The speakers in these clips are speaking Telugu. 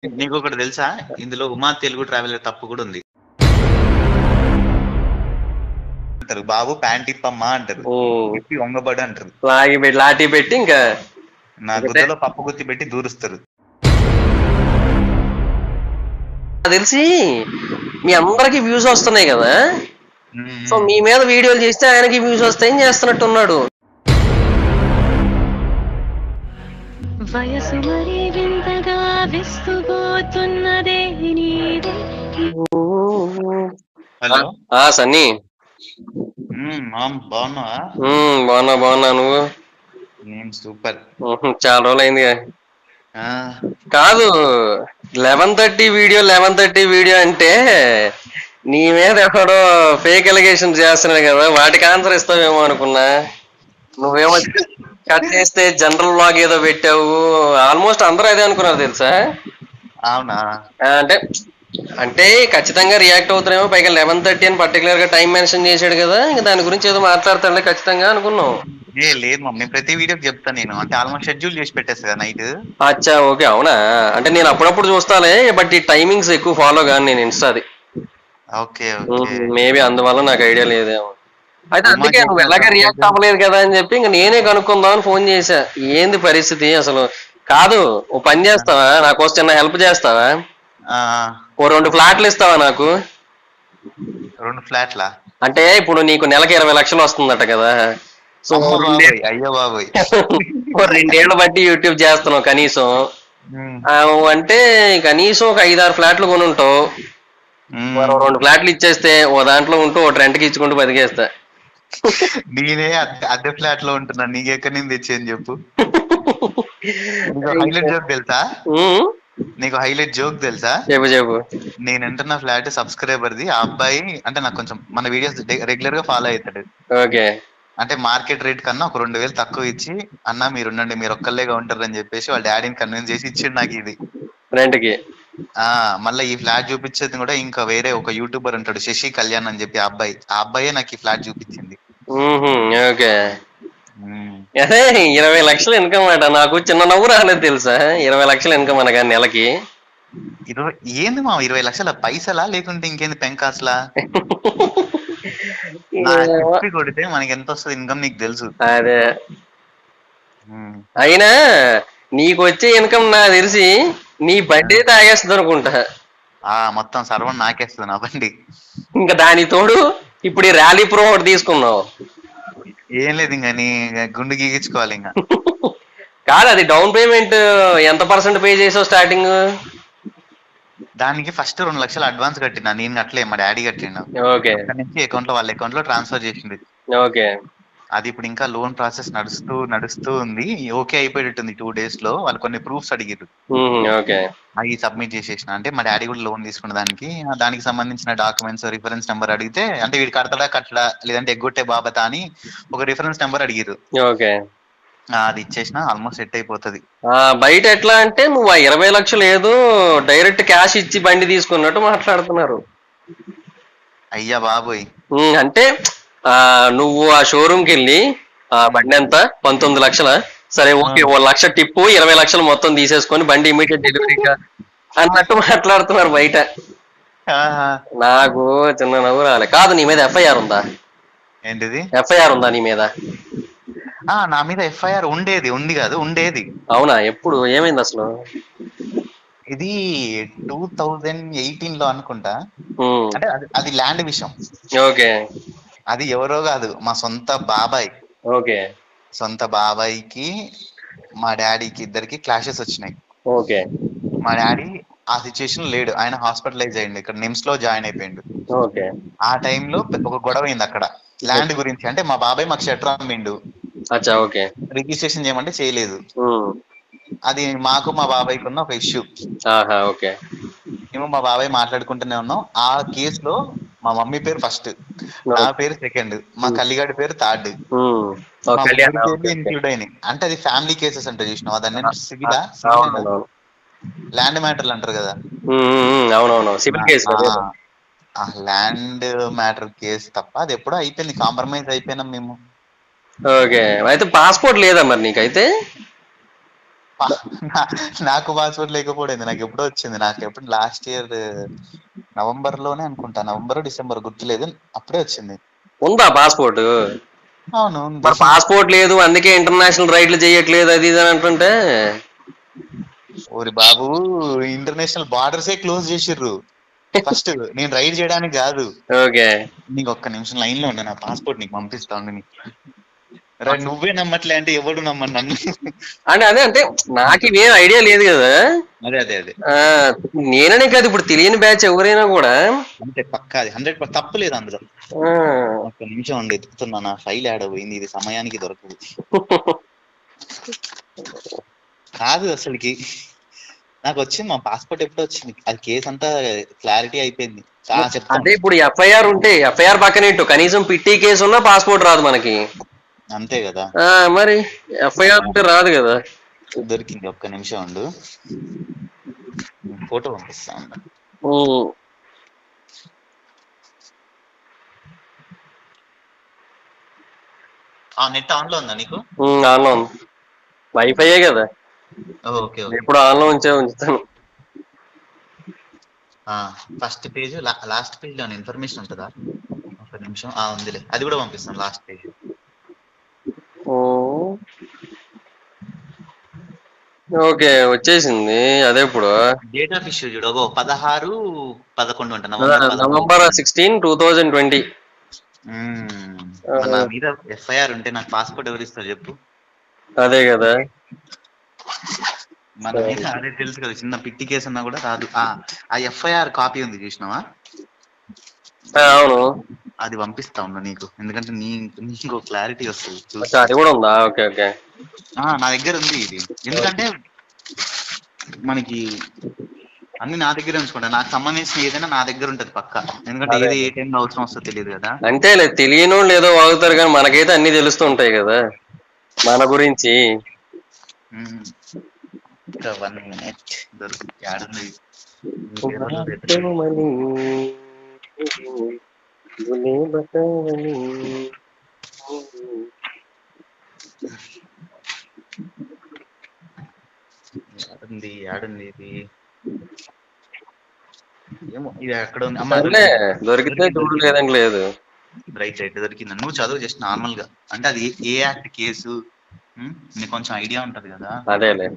నీకు ఒకటి తెలుసా ఇందులో ఉమా తెలుగు ట్రావెలర్ తప్పు కూడా ఉంది అంటారు బాబు ప్యాంట్ ఇప్పమ్మా అంటారు ఉమ్. ఇప్పి వంగబడు అంటారు లాగి పెట్టి లాఠీ పెట్టి ఇంకా నా గుద్దలో పప్పు గుత్తి పెట్టి దూరుస్తారు నాకు తెలిసి మీ అందరికి వ్యూస్ వస్తున్నాయి కదా ఉమ్. సో మీ మీద వీడియోలు చేస్తే ఆయనకి వ్యూస్ వస్తాయని చేస్తున్నట్టున్నాడు వయసు మరి వింతగా విస్తుపోతున్నదే నీదే హలో ఆ సన్నీ ఉమ్, మామ్ బాగున్నావా ఉమ్, బాగున్నా బాగున్నా నువ్వు నేను సూపర్ ఉహు, చాలా రోజులు అయింది ఆ, కాదు eleven thirty video eleven thirty video అంటే నీ మీద ఎవడో ఫేక్ ఎలిగేషన్ చేస్తున్నాడు కదా వాటికి ఆన్సర్ ఇస్తావేమో అనుకున్నా నువ్వేమో కట్ చేస్తే జనరల్ బ్లాగ్ ఏదో పెట్టావు ఆల్మోస్ట్ అందరూ అదే అనుకున్నారు తెలుసా అవునా ఆ, అంటే అంటే ఖచ్చితంగా రియాక్ట్ అవుతారేమో పైగా లెవెన్ థర్టీ అని పర్టికులర్ గా టైం మెన్షన్ చేశాడు కదా ఇంకా దాని గురించి ఏదో మాట్లాడతాడులే ఖచ్చితంగా అనుకున్నాం ఏ లేదు మమ్మీ నేను ప్రతి వీడియోకి చెప్తా నేను అంటే ఆల్మోస్ట్ షెడ్యూల్ చేసి పెట్టేస్తా కదా నైట్ అచ్చా ఓకే అవునా అంటే నేను అప్పుడప్పుడు చూస్తాలే బట్ ఈ టైమింగ్స్ ఎక్కువ ఫాలో కాను నేను ఇన్స్టాది ఓకే ఓకే మేబీ అందువల్ల నాకు ఐడియా లేదేమో అయితే అమ్మా అందుకే నువ్వు చెప్పాను ఎలాగ రియాక్ట్ అవ్వలేదు కదా అని చెప్పి ఇంకా నేనే కనుక్కుందామని ఫోన్ చేశా ఏంది పరిస్థితి అసలు కాదు ఓ పని చేస్తావా నాకు ఒక చిన్న హెల్ప్ చేస్తావా ఆ, ఓ రెండు ఫ్లాట్లు ఇస్తావా నాకు రెండు ఫ్లాట్లా అంటే ఇప్పుడు నీకు నెలకి ఇరవై లక్షలు వస్తుందట కదా సో అమ్మో ఓ రెండే- బాబోయ్, అయ్యో బాబోయ్ ఓ రెండేళ్లు బట్టి యూట్యూబ్ చేస్తున్నావు కనీసం ఉమ్, ఆ, అంటే కనీసం ఒక ఐదారు ఫ్లాట్లు కొని ఉంటావు ఉమ్. మరో రెండు ఫ్లాట్లు ఇచ్చేస్తే ఓ దాంట్లో ఉంటూ ఓ రెంట్కి ఇచ్చుకుంటూ బతికేస్తా నేనే అద్దె- అద్దె ఫ్లాట్ లో ఉంటున్నా నీకెక్కడి నుంచి తెచ్చేయని చెప్పు నీకు హైలైట్ జోక్ తెలుసా ఉమ్, నీకు హైలైట్ జోక్ తెలుసా చెప్పు చెప్పు నేను ఎంటున్న ఫ్లాట్ సబ్స్క్రైబర్ ది ఆ అబ్బాయి అంటే నాకు కొంచెం మన వీడియోస్ రెగ్యులర్ గా ఫాలో అవుతాడు ఓకే అంటే మార్కెట్ రేట్ కన్నా ఒక రెండు వేలు తక్కువ ఇచ్చి అన్న మీరు ఉండండి మీరు ఒక్కళ్ళేగా ఉంటారని చెప్పేసి వాళ్ళ డాడీని కన్విన్స్ చేసి ఇచ్చిండు నాకు ఇది రెంట్కి ఆ మళ్ళీ ఈ ఫ్లాట్ చూపించేది కూడా ఇంకా వేరే ఒక యూట్యూబర్ ఉంటాడు శశి కళ్యాణ్ అని చెప్పి ఆ అబ్బాయి ఆ అబ్బాయే నాకు ఈ ఫ్లాట్ చూపించింది ఉహుం, ఓకే ఉమ్. అదే ఇరవై లక్షలు ఇన్కమ్ అట నాకు చిన్న నవ్వు రాలేదు తెలుసా ఇరవై లక్షలు ఇన్కమ్ అనగా నెలకి ఇరవై ఏంది మా ఇరవై లక్షల పైసలా లేకుంటే ఇంకేంది పెంకాస్లా నా చెప్పి కొడితే మనకి ఎంత వస్తుంది ఇన్కమ్ నీకు తెలుసు అదే ఉమ్. అయినా నీకు వచ్చే ఇన్కమ్ నాకు తెలిసి నీ బండి తాగేస్తుంది అనుకుంటా ఆ మొత్తం సర్వం నాకేస్తుంది నా బండి ఇంకా దాని తోడు ఇప్పుడు ఈ ర్యాలీ ప్రో ఒకటి తీసుకున్నావు ఏం లేదు ఇంకా నీ గుండు గీగించుకోవాలి ఇంకా కాదు అది డౌన్ పేమెంట్ ఎంత పర్సెంట్ పే చేసావు స్టార్టింగ్ దానికి ఫస్ట్ రెండు లక్షలు అడ్వాన్స్ కట్టినా నేను కట్టలే మా డాడీ కట్టిండు ఓకే అక్కడి నుంచి అకౌంట్ లో వాళ్ళ అకౌంట్ లో ట్రాన్స్ఫర్ చేసింది ఓకే అది ఇప్పుడు ఇంకా లోన్ ప్రాసెస్ నడుస్తూ నడుస్తూ ఉంది ఓకే అయిపోయేటట్టుంది టూ డేస్ లో వాళ్ళు కొన్ని ప్రూఫ్స్ అడిగారు ఓకే అవి సబ్మిట్ చేసేసిన అంటే మా డాడీ కూడా లోన్ తీసుకున్న దానికి ఆ దానికి సంబంధించిన డాక్యుమెంట్స్ రిఫరెన్స్ నెంబర్ అడిగితే అంటే వీడు కడతాడా కట్టడా లేదంటే ఎగ్గొట్టే బాబతా అని ఒక రిఫరెన్స్ నెంబర్ అడిగారు ఓకే ఆ, అది ఇచ్చేసిన ఆల్మోస్ట్ సెట్ అయిపోతుంది బయట ఎట్లా అంటే నువ్వు ఆ ఇరవై లక్షలు ఏదో డైరెక్ట్ క్యాష్ ఇచ్చి బండి తీసుకున్నట్టు మాట్లాడుతున్నారు అయ్యా బాబోయ్ ఉమ్, అంటే ఆ నువ్వు ఆ షోరూమ్ కి వెళ్ళి ఆ బండి ఎంత పంతొమ్మిది లక్షల సరే ఓకే ఓ లక్ష టిప్పు ఇరవై లక్షలు మొత్తం తీసేసుకొని బండి ఇమీడియట్ డెలివరీ అన్నట్టు మాట్లాడుతున్నారు బయట ఆహా. నాకు చిన్న నవ్వు రాలే కాదు నీ మీద ఎఫ్ఐఆర్ ఉందా ఏంటిది ఎఫ్ఐఆర్ ఉందా నీ మీద ఆ నా మీద ఎఫ్ఐఆర్ ఉండేది ఉంది కాదు ఉండేది అవునా ఎప్పుడు ఏమైంది అసలు ఇది టూ థౌజండ్ ఎయిటీన్ లో అనుకుంటా ఉమ్, అంటే అది- అది ల్యాండ్ విషయం ఓకే అది ఎవరో కాదు మా సొంత బాబాయ్ ఓకే సొంత బాబాయ్కి మా డాడీకి ఇద్దరికి క్లాషెస్ వచ్చినాయి ఓకే మా డాడీ ఆ సిచ్యుయేషన్ లేడు ఆయన హాస్పిటలైజ్ అయ్యిండు ఇక్కడ నిమ్స్ లో జాయిన్ అయిపోయిండు ఓకే ఆ టైంలో ఒక గొడవ అయింది అక్కడ ల్యాండ్ గురించి అంటే మా బాబాయ్ మాకు షట్టర్ అమ్మిండు అచ్చా ఓకే రిజిస్ట్రేషన్ చేయమంటే చేయలేదు ఉమ్, అది మాకు మా బాబాయ్కి ఉన్న ఒక ఇష్యూ ఆహా ఓకే మేము మా బాబాయ్ మాట్లాడుకుంటూనే ఉన్నాం ఆ కేసులో మా మమ్మీ పేరు ఫస్ట్ నా పేరు సెకండ్ మా కల్లిగాడి పేరు థర్డ్ ఉమ్, ఓ, మా కళ్యాణ్ ముగ్గురి ఓకే, పేర్లు ఓకే. ఇంక్లూడ్ అయినాయి అంటే అది ఫ్యామిలీ కేసెస్ అంటే చూసినావు దాన్ని సివిలా అవునవును ల్యాండ్ మ్యాటర్లు అంటారు కదా ఉమ్, ఉమ్, ఉమ్, అవునవును సివిల్ కేసు అదే. ఆ, ఆ ల్యాండ్ మ్యాటర్ కేసు తప్ప అది ఎప్పుడో అయిపోయింది కాంప్రమైజ్ అయిపోయినాం మేము ఓకే అయితే పాస్పోర్ట్ లేదా మరి నీకైతే పా- నా- నాకు పాస్పోర్ట్ లేకపోయింది నాకు ఎప్పుడో వచ్చింది నాకు ఎప్పుడు లాస్ట్ ఇయర్ నవంబర్ లోనే అనుకుంటా నవంబర్ డిసెంబర్ గుర్తులేదు అప్పుడే వచ్చింది ఉందా పాస్పోర్ట్ అవును ఉంది. మరి పాస్పోర్ట్ లేదు అందుకే ఇంటర్నేషనల్ రైడ్లు చేయట్లేదు అది ఇది అని అంటుంటే ఓరి బాబు ఇంటర్నేషనల్ బార్డర్సే క్లోజ్ చేసిర్రు ఫస్ట్ నేను రైడ్ చేయడానికి కాదు ఓకే నీకు ఒక్క నిమిషం లైన్ లో ఉండు నా పాస్పోర్ట్ నీకు పంపిస్తా ఉండు నీకు. రా, నువ్వే నమ్మట్లే అంటే ఎవడు నమ్మను నన్ను అంటే అదే అంటే నాకు ఇవేం ఐడియా లేదు కదా అదే అదే అదే ఆ, నేననే కాదు ఇప్పుడు తెలియని బ్యాచ్ ఎవరైనా కూడా అంతే పక్కా అది హండ్రెడ్ తప్పు లేదు అందులో ఆ, ఒక్క నిమిషం ఉండి ఎత్తుతున్నా నా ఫైల్ యాడ్ పోయింది ఇది సమయానికి దొరకదు కాదు అసలుకి నాకు వచ్చింది మా పాస్పోర్ట్ ఎప్పుడు వచ్చింది అది కేసు అంతా క్లారిటీ అయిపోయింది ఆ, చెప్తాను అంటే ఇప్పుడు ఎఫ్ఐఆర్ ఉంటే ఎఫ్ఐఆర్ పక్కన ఇట్టు కనీసం పిట్టి కేసు ఉన్నా పాస్పోర్ట్ రాదు మనకి అంతే కదా ఆ, మరి ఎఫ్ఐఆర్ ఉంటే రాదు కదా దొరికింది ఒక్క నిమిషం ఉండు ఫోటో పంపిస్తా ఉండు. ఉమ్, ఆ నెట్ ఆన్ లో ఉందా నీకు ఉమ్, ఆన్లో ఉంది వైఫైయే కదా ఓకే ఓకే ఎప్పుడు ఆన్లో ఉంచే ఉంచుతాను ఫస్ట్ పేజ్ లాస్ట్ పేజ్ లో ఇన్ఫర్మేషన్ ఉంటుందా ఒక నిమిషం ఆ ఉందిలే అది కూడా పంపిస్తాను లాస్ట్ పేజ్ ఉమ్. ఓకే వచ్చేసింది అదే ఇప్పుడు డేట్ ఆఫ్ ఇష్యూ చూడు ఒక పదహారు పదకొండు అంట నవంబర్ పదకొండు. November sixteen two thousand twenty మ్మ్. మన మీద ఎఫ్ఐఆర్ ఉంటే నాకు పాస్పోర్ట్ ఎవరు ఇస్తారు చెప్పు అదే కదా మన మీద అదే తెలుసు కదా చిన్న పిట్టి కేసు ఉన్నా కూడా రాదు ఆ ఆ ఎఫ్ఐఆర్ కాపీ ఉంది చూసినావా ఆ, అవును అది పంపిస్తా ఉన్నా నీకు ఎందుకంటే నీ నీకు క్లారిటీ వస్తుంది చూసి అచ్చా, అది కూడా ఉందా ఓకే ఓకే ఆ, నా దగ్గర ఉంది ఇది ఎందుకంటే మనకి అన్ని నా దగ్గరే ఉంచుకుంటా నాకు సంబంధించిన ఏదైనా నా దగ్గర ఉంటది పక్క ఎందుకంటే ఏది ఏ టైంలో అవసరం వస్తుందో తెలియదు కదా అంతేలే తెలియని వాళ్ళు ఏదో వాగుతారు కానీ మనకైతే అన్ని తెలుస్తూ ఉంటాయి కదా మన గురించి మ్మ్. ఇంకా వన్ మినిట్ దొరికి యాడుంది యాడుంది యాడుంది ఇది ఏమో ఇది ఎక్కడ ఉంది అమ్మ సర్లే దొరికితే చూడు లేదని లేదు రైట్ రైట్ దొరికింది నువ్వు చదువు జస్ట్ నార్మల్ గా అంటే అది ఏ- ఏ యాక్ట్ కేసు ఉమ్, నీకు కొంచెం ఐడియా ఉంటది కదా అదేలే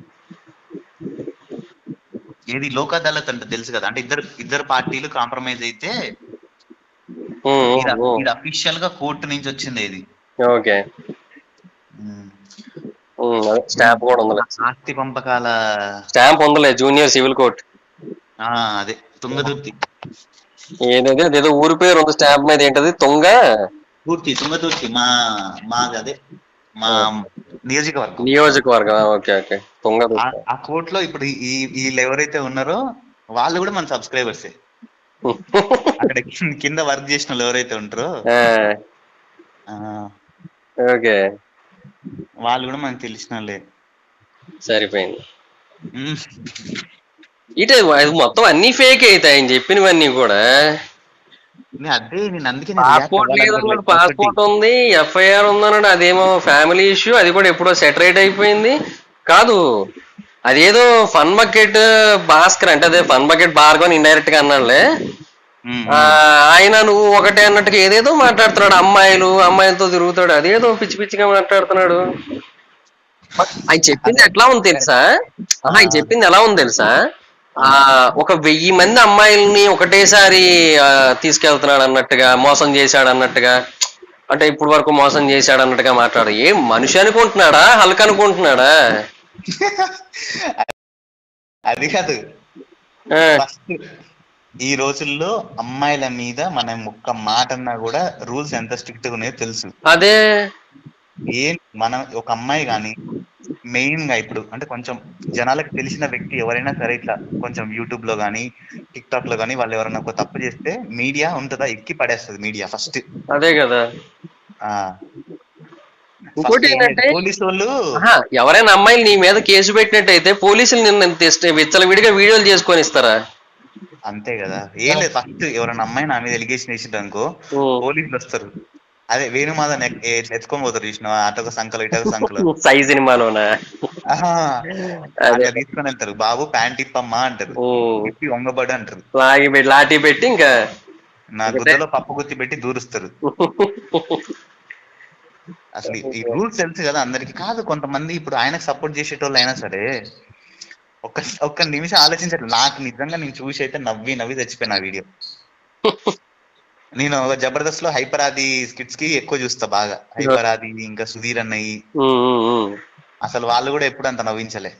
ఏది లోక్ అదాలత్ అంటే తెలుసు కదా అంటే ఇద్దరు ఇద్దరు పార్టీలు కాంప్రమైజ్ అయితే ఉమ్, ఉమ్, ఇది ఉమ్. ఇది అఫీషియల్ గా కోర్టు నుంచి వచ్చింది ఇది ఓకే ఉమ్. ఉమ్, అదే స్టాంప్ కూడా ఉందిలే ఆస్తి పంపకాల స్టాంప్ ఉందిలే జూనియర్ సివిల్ కోర్ట్ ఆ అదే తుంగతుర్తి ఏదైతే అదేదో ఊరి పేరు ఉంది స్టాంప్ మీద ఏంటది తుంగ పూర్తి తుంగతుర్తి మా మాది అదే మా నియోజకవర్గం నియోజకవర్గం ఆ, ఓకే ఓకే తుంగ ఆ- ఆ కోర్టులో ఇప్పుడు ఈ వీళ్ళు ఎవరైతే ఉన్నారో వాళ్ళు కూడా మన సబ్స్క్రైబర్సే అక్కడ కింద- కింద వర్క్ చేసిన వాళ్ళు ఎవరైతే ఉంటారో ఆ, ఆ, ఓకే వాళ్ళు కూడా మనకు తెలిసిన వాళ్ళే సరిపోయింది ఉమ్. ఇటే అది మొత్తం అన్ని ఫేక్ అవుతాయి ఆయన చెప్పినవన్నీ కూడా నేను అదే నేను అందుకే నేను react పాస్పోర్ట్ లేదన్నాడు అవ్వాలనుకోలేదు. పాస్పోర్ట్ ఉంది ఎఫ్ఐఆర్ ఉందన్నాడు అదేమో ఫ్యామిలీ ఇష్యూ అది కూడా ఎప్పుడో సెటరేట్ అయిపోయింది కాదు అదేదో ఫన్ బకెట్ భాస్కర్ అంటే అదే ఫన్ బకెట్ భార్గవ్ ఇండైరెక్ట్ గా అన్నాడులే ఉమ్, ఆ, ఆయన నువ్వు ఒకటే అన్నట్టుగా ఏదేదో మాట్లాడుతున్నాడు అమ్మాయిలు అమ్మాయిలతో తిరుగుతాడు అదేదో పిచ్చి పిచ్చిగా మాట్లాడుతున్నాడు ఆయన చెప్పింది ఎట్లా ఉంది తెలుసా ఆహా, ఆయన చెప్పింది ఎలా ఉంది తెలుసా ఆ ఒక వెయ్యి మంది అమ్మాయిల్ని ఒకటేసారి ఆ, తీసుకెళ్తున్నాడు అన్నట్టుగా మోసం చేశాడు అన్నట్టుగా అంటే ఇప్పుడు వరకు మోసం చేశాడు అన్నట్టుగా మాట్లాడు ఏం మనిషి అనుకుంటున్నాడా హల్క్ అనుకుంటున్నాడా అది కాదు ఆ, ఫస్ట్ ఈ రోజుల్లో అమ్మాయిల మీద మనం ఒక్క మాట అన్నా కూడా రూల్స్ ఎంత స్ట్రిక్ట్ గా ఉన్నాయో తెలుసు అదే ఏం మనం ఒక అమ్మాయి కానీ మెయిన్ గా ఇప్పుడు అంటే కొంచెం జనాలకు తెలిసిన వ్యక్తి ఎవరైనా సరే ఇట్లా కొంచెం యూట్యూబ్ లో గానీ టిక్ టాక్ లో గానీ వాళ్ళు ఎవరైనా ఒక తప్పు చేస్తే మీడియా ఉంటుందా ఎక్కి పడేస్తుంది మీడియా ఫస్ట్ అదే కదా ఆ ఇంకోటి First ఏంటంటే పోలీసు వాళ్ళు ఆహా, ఎవరైనా అమ్మాయిలు నీ మీద కేసు పెట్టినట్టయితే పోలీసులు నిన్ను తెస్తే విచ్చలవిడిగా వీడియోలు చేసుకొని ఇస్తారా అంతే కదా ఏం లేదు ఫస్ట్ ఎవరైనా అమ్మాయి నా మీద ఎలిగేషన్ వేసిండ్రు అనుకో ఉమ్. పోలీసులు వస్తారు అదే వేణుమాధవ్ ఎత్తుకొని పోతారు చూసిన అటొక సంకలు ఇటొక సంకలు సై సినిమాలోనా ఆహా, అదే అట్లా తీసుకొని వెళ్తారు బాబు ప్యాంట్ ఇప్పమ్మా అంటారు ఉమ్. ఇప్పి వంగబడు అంటారు లాగి పెట్టి లాఠీ పెట్టి ఇంకా నా గుద్దలో పప్పు గుత్తి పెట్టి దూరుస్తారు అసలు ఈ- ఈ రూల్స్ తెలుసు కదా అందరికి కాదు కొంతమంది ఇప్పుడు ఆయనకు సపోర్ట్ చేసేటోళ్ళు అయినా సరే ఒక్క ఒక్క నిమిషం ఆలోచించట్లేదు నాకు నిజంగా నేను చూసి అయితే నవ్వి నవ్వి చచ్చిపోయిన ఆ వీడియో నేను జబర్దస్త్ లో హైపర్ ఆది స్కిట్స్ కి ఎక్కువ చూస్తా బాగా హైపర్ ఆది ఇంకా సుధీర్ అన్నయ్యి ఉమ్, ఉమ్, ఉమ్. అసలు వాళ్ళు కూడా ఎప్పుడు అంత నవ్వించలే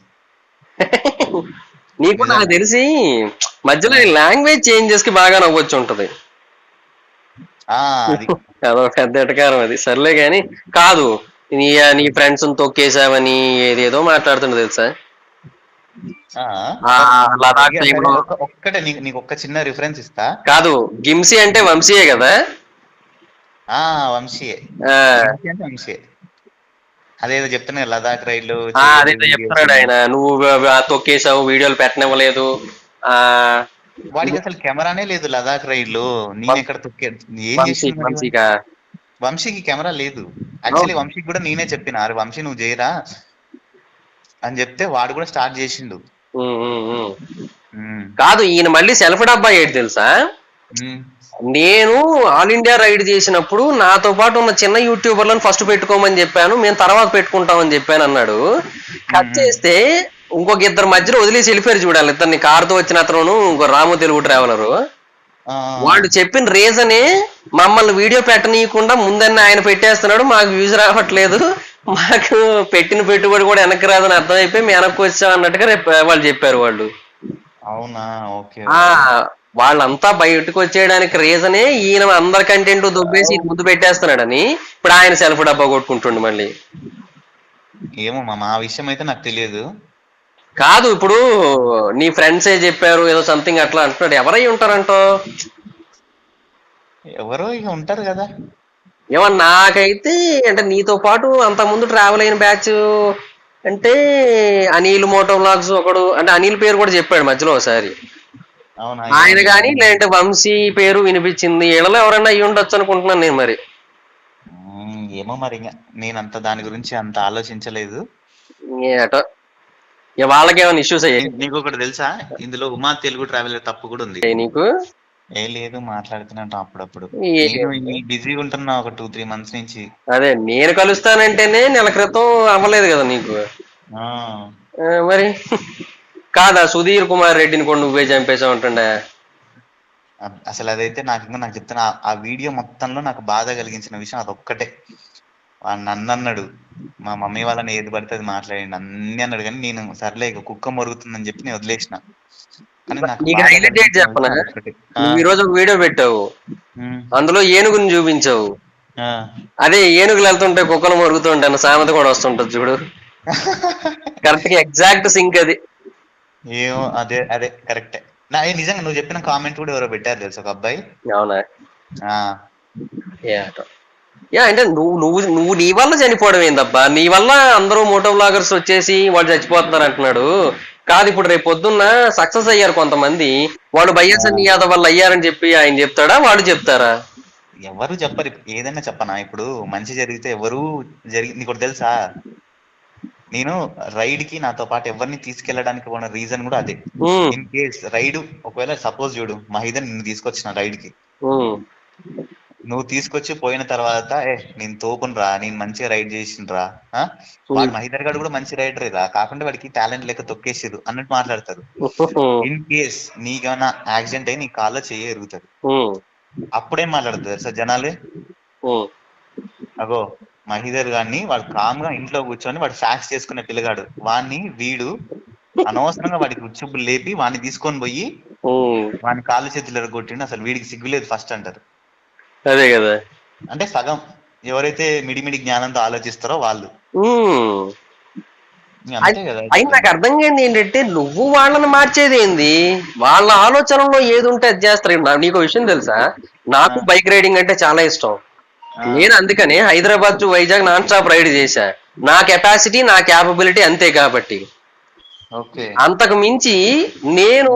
నీకు నాకు తెలిసి మధ్యలో లాంగ్వేజ్ చేంజెస్ కి బాగా నవ్వొచ్చు ఉంటది ఆ అది అదో పెద్ద ఎటకారం అది సర్లే గాని కాదు నీ నీ ఫ్రెండ్స్ తొక్కేసావని ఏదేదో మాట్లాడుతుండే తెలుసా ఆ. ఆ, లడాక్ time లో- ఒక్క- ఒక్కటే నీకు నీకు ఒక్క చిన్న రిఫరెన్స్ ఇస్తా కాదు గిమ్సి అంటే వంశీయే కదా ఆ వంశీయే ఆ, వంశీ అంటే వంశీయే అదేదో చెప్తున్నా కదా, లదాఖ్ రైడ్లు ఆ, అదేదో చెప్తున్నాడు ఆయన నువ్వు ఆ తొక్కేసావు వీడియోలు పెట్టనివ్వలేదు ఆ వాడికి అసలు కెమెరానే లేదు లదాఖ్ రైడ్లు నేను ఎక్కడ తొక్కే ఏం వంశీ చేసింది మరి? వంశీకా వంశీకి కెమెరా లేదు యాక్చువల్లీ వంశీకి కూడా నేనే చెప్పిన అరే వంశీ నువ్వు చేయరా అని చెప్తే వాడు కూడా స్టార్ట్ చేసిండు ఉమ్, ఉమ్, ఉమ్. ఉమ్, కాదు ఈయన మళ్ళీ సెల్ఫ్ డబ్బా ఏంటి తెలుసా ఉమ్, నేను ఆల్ ఇండియా రైడ్ చేసినప్పుడు నాతో పాటు ఉన్న చిన్న యూట్యూబర్లను ఫస్ట్ పెట్టుకోమని చెప్పాను మేము తర్వాత పెట్టుకుంటామని చెప్పాను అన్నాడు కట్ చేస్తే ఇంకొక ఇద్దరు మధ్యలో వదిలేసి వెళ్ళిపోయారు చూడాలి ఇద్దరిని కారుతో వచ్చిన అతను ఇంకో రాము తెలుగు ట్రావెలరు ఆ, వాళ్ళు చెప్పిన రీజనే మమ్మల్ని వీడియో పెట్టనీయకుండా ముందన్న ఆయన పెట్టేస్తున్నాడు మాకు వ్యూస్ రావట్లేదు మాకు పెట్టిన పెట్టుబడి కూడా వెనక్కి రాదని అర్థమైపోయి మేము వెనక్కి వచ్చాం అన్నట్టుగా రేపు వాళ్ళు చెప్పారు వాళ్ళు అవునా ఓకే ఆ వాళ్ళంతా బయటకు వచ్చేయడానికి రీజనే ఈయన అందరి కంటెంట్ దుబ్బేసి ఇది ముందు పెట్టేస్తున్నాడని ఇప్పుడు ఆయన సెల్ఫ్ డబ్బా కొట్టుకుంటుండు మళ్ళీ ఏమో మా మా విషయం అయితే నాకు తెలియదు కాదు ఇప్పుడు నీ ఫ్రెండ్సే చెప్పారు ఏదో సంథింగ్ అట్లా అంటున్నాడు ఎవరై ఉంటారంటో ఎవరో ఇక ఉంటారు కదా ఏమో నాకైతే అంటే నీతో పాటు అంత ముందు ట్రావెల్ అయిన బ్యాచ్ అంటే అనిల్ మోటో వ్లాగ్స్ ఒకడు అంటే అనిల్ పేరు కూడా చెప్పాడు మధ్యలో ఒకసారి అవునా ఆయన కానీ లేదంటే వంశీ పేరు వినిపించింది వీళ్ళలో ఎవరైనా అయ్యి ఉండొచ్చు అనుకుంటున్నాను నేను మరి ఉమ్, ఏమో మరి ఇంకా నేను అంత దాని గురించి అంత ఆలోచించలేదు ఏటో ఇక వాళ్ళకేమైనా ఇష్యూస్ అయ్యాయి నీ- నీకు ఒకటి తెలుసా ఇందులో ఉమా తెలుగు ట్రావెలర్ తప్పు కూడా ఉంది నీకు ఏ లేదు మాట్లాడుతున్నాను అప్పుడప్పుడు ఏ- నేను బిజీగా ఉంటున్నా ఒక టూ త్రీ మంత్స్ నుంచి అదే నేను కలుస్తానంటేనే నెల క్రితం అవ్వలేదు కదా నీకు ఆ ఆ, మరి కాదా సుధీర్ కుమార్ రెడ్డిని కూడా నువ్వే చంపేసావు ఉంటుండే అ- అసలు అదైతే నాకు ఇంకా నాకు చెప్తున్నా ఆ- ఆ వీడియో మొత్తంలో నాకు బాధ కలిగించిన విషయం అదొక్కటే వాడు నన్ను అన్నాడు మా మమ్మీ వాళ్ళని ఏది పడితే అది మాట్లాడండి అన్ని అన్నాడు కానీ నేను సర్లే ఇక కుక్క మొరుగుతుందని చెప్పి నేను వదిలేసిన కానీ నాకు నీకు బాధ highlight కలిగించిన చెప్పనా? విషయం అదొక్కటే. ఆ, నువ్వు ఈ రోజు ఒక వీడియో పెట్టావు ఉమ్, అందులో ఏనుగుని చూపించావు ఆ. అదే ఏనుగులు వెళ్తుంటే కుక్కలు మరుగుతుంటే అన్న సామెత కూడా వస్తుంటది చూడు కరెక్ట్ గా ఎగ్జాక్ట్ సింక్ అది ఏమో అదే అదే కరెక్టే నా ఏ నిజంగా నువ్వు చెప్పిన కామెంట్ కూడా ఎవరో పెట్టారు తెలుసు ఒక అబ్బాయి అవునా ఆ ఏటో. యా అంటే నువ్వు నువ్వు నువ్వు నీ వల్ల చనిపోవడం ఏందబ్బా నీ వల్ల అందరూ మోటో బ్లాగర్స్ వచ్చేసి వాళ్ళు చచ్చిపోతున్నారు అంటున్నాడు కాదు ఇప్పుడు రేపు పొద్దున్న సక్సెస్ అయ్యారు కొంతమంది వాళ్ళు బయ్యసన్ యాదవ్ వల్ల అయ్యారని చెప్పి ఆయన చెప్తాడా వాళ్ళు చెప్తారా ఎవరు చెప్పరు ఇప్పుడు ఏదైనా చెప్పనా ఇప్పుడు మంచి జరిగితే ఎవరు జరిగి నీకు ఒకటి తెలుసా నేను రైడ్ కి నాతో పాటు ఎవరిని తీసుకెళ్ళడానికి ఉన్న రీజన్ కూడా అదే ఉమ్, ఇన్ కేస్ రైడ్ ఒకవేళ సపోజ్ చూడు మహిదన్ నిన్ను తీసుకొచ్చిన రైడ్ కి ఉమ్, నువ్వు తీసుకొచ్చి పోయిన తర్వాత ఏ నేను తోపును రా నేను మంచిగా రైడ్ చేసిండ్రా ఆ? వాడు మహిదర్ గాడు కూడా మంచి రైడర్ రా కాకుండా వాడికి టాలెంట్ లేక తొక్కేసిరు అన్నట్టు మాట్లాడతారు ఇన్ కేస్ నీకేమైనా యాక్సిడెంట్ అయ్యి నీ కాల్లో చెయ్యి ఎరుగుతుంది ఉమ్, అప్పుడేం మాట్లాడుతుంది సార్ జనాలు ఉమ్. అగో మహిదర్ గారిని వాడు కామ్ గా ఇంట్లో కూర్చొని వాడు ఫ్యాక్స్ చేసుకునే పిల్లగాడు వాడిని వీడు అనవసరంగా వాడికి ఉచ్చుబ్బులు లేపి వాడిని తీసుకొని పోయి ఉమ్, వాడిని కాళ్ళు చేతులు ఎరగొట్టిండు అసలు వీడికి సిగ్గులేదు ఫస్ట్ అంటారు అదే కదా అంటే సగం ఎవరైతే మిడిమిడి జ్ఞానంతో ఆలోచిస్తారో వాళ్ళు ఉమ్. ఇంక అంతే కదా అయినా నాకు అర్థం కాదు ఏంటంటే నువ్వు వాళ్ళని మార్చేది ఏంది వాళ్ళ ఆలోచనలో ఏది ఉంటే అది చేస్తారు నా- నీకు విషయం తెలుసా నాకు బైక్ రైడింగ్ అంటే చాలా ఇష్టం నేను అందుకని Hyderabad to Vizag non stop ride చేశా నా కెపాసిటీ నా క్యాపబిలిటీ అంతే కాబట్టి ఓకే అంతకు మించి నేను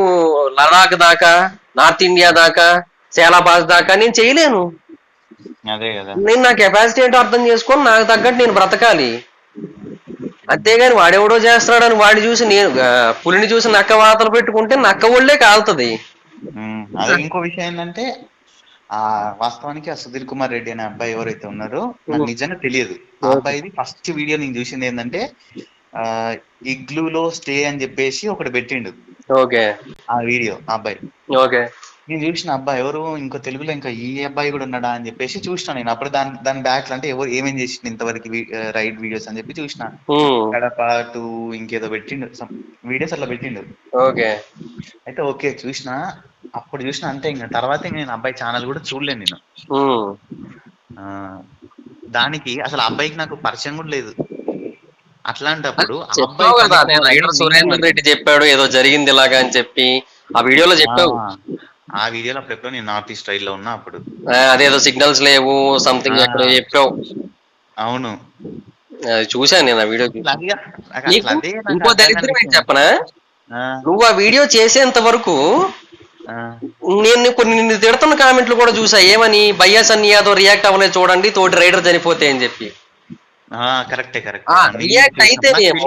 లడాక్ దాకా నార్త్ ఇండియా దాకా సేలాబాద్ దాకా నేను చేయలేను అదే కదా నేను నా కెపాసిటీ ఏంటో అర్థం చేసుకొని నాకు తగ్గట్టు నేను బ్రతకాలి అంతేగాని వాడెవడో చేస్తున్నాడని వాడి చూసి నేను ఆ, పులిని చూసి నక్క వాతలు పెట్టుకుంటే నక్క ఒళ్ళే కాలుతుంది ఉమ్, అదే ఇంకో విషయం ఏంటంటే ఆ వాస్తవానికి ఆ సుధీర్ కుమార్ రెడ్డి అనే అబ్బాయి ఎవరైతే ఉన్నారో నాకు నిజంగా తెలియదు ఆ అబ్బాయిది ఫస్ట్ వీడియో నేను చూసింది ఏంటంటే ఆ ఇగ్లూలో స్టే అని చెప్పేసి ఒకటి పెట్టిండు ఓకే ఆ వీడియో ఆ అబ్బాయి ఓకే నేను చూసిన అబ్బాయి ఎవరు ఇంకో తెలుగులో ఇంకా ఈ అబ్బాయి కూడా ఉన్నాడా అని చెప్పేసి చూసిన నేను అప్పుడు దాని దాని బ్యాక్ అంటే ఎవరు ఏమేం చేసిండు ఇంతవరకు రైడ్ వీడియోస్ అని చెప్పి చూసిన ఉమ్, కడప టూ ఇంకేదో పెట్టిండు వీడియోస్ అట్లా పెట్టిండు ఓకే అయితే ఓకే చూసిన అప్పుడు చూసిన అంతే ఇంకా తర్వాత ఇంక నేను అబ్బాయి ఛానల్ కూడా చూడలేను నేను ఉమ్, ఆ, దానికి అసలు ఆ అబ్బాయికి నాకు పరిచయం కూడా లేదు అట్లాంటప్పుడు ఆ చెప్పావు కదా అబ్బాయి నేను రైడర్ సురేందర్ రెడ్డి చెప్పాడు ఏదో జరిగింది ఇలాగా అని చెప్పి ఆ వీడియోలో చెప్పావు ఆ, ఆ వీడియోలో అప్పుడెప్పుడో నేను నార్త్ ఈస్ట్ రైడ్ లో ఉన్నా అప్పుడు ఆ, అదేదో సిగ్నల్స్ లేవు సంథింగ్ ఆ. ఎక్కడో చెప్పావు అవును అది చూశాను నేను ఆ వీడియో అట్లా అదిగా, నాకు నీకు అట్లా అదే నాకు ఇంకో అర్థం దరిద్రం ఏంటి కాని చెప్పనా ఆ, నువ్వు ఆ వీడియో చేసేంత వరకు ఆ, నేను కొన్ని నిన్ను తిడుతున్న కామెంట్లు కూడా చూసా ఏమని భయ్యా సన్ని యాదవ్ రియాక్ట్ అవ్వలేదు చూడండి తోటి రైడర్ చనిపోతే అని చెప్పి ఆ, కరెక్టే కరెక్ట్ ఆ, react అయితేనేమో